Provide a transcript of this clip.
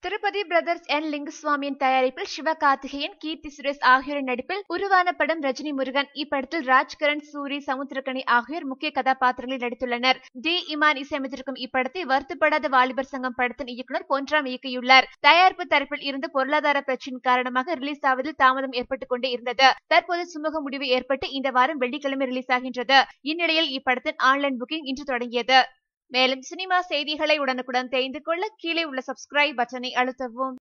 Tirupati brothers என் லிங்குசுவாமியின் தயாரிப்பில் சிவகார்த்திகேயன் கீர்த்தி சுரேஷ் ஆகியோரின் நடிப்பில் உருவான படம் ரஜினி முருகன் இப்படத்தில் ராஜ்கரண் சூரி சமுத்திரகனி ஆகியோர் முக்கிய கதாபாத்திரங்களில் நடித்துள்ளனர் டி இமான் இசையமைத்திருக்கும் இப்படத்தை வருத்தப்படாத வாலிபர் சங்கம் படத்தின் இயக்குனர் பொன்ராம் இயக்கியுள்ளார் தயாரிப்பு தரப்பில் இருந்து பொருளாதார பிரச்சனை காரணமாக ரிலீஸ் ஆவதில் தாமதம் ஏற்பட்டுக் கொண்டே இருந்தது தற்போது சுமூக முடிவு ஏற்பட்டு இந்த வாரம் வெள்ளிக்கிழமை ரிலீஸ் ஆகின்றது இந்நிலையில் இப்படத்தின் ஆன்லைன் புக்கிங் இன்று தொடங்கியது மேலும் சினிமா செய்திகளை உடனுக்குடன் தெரிந்து கொள்ள கீழே உள்ள சப்ஸ்கிரைப் பட்டனை அழுத்தவும்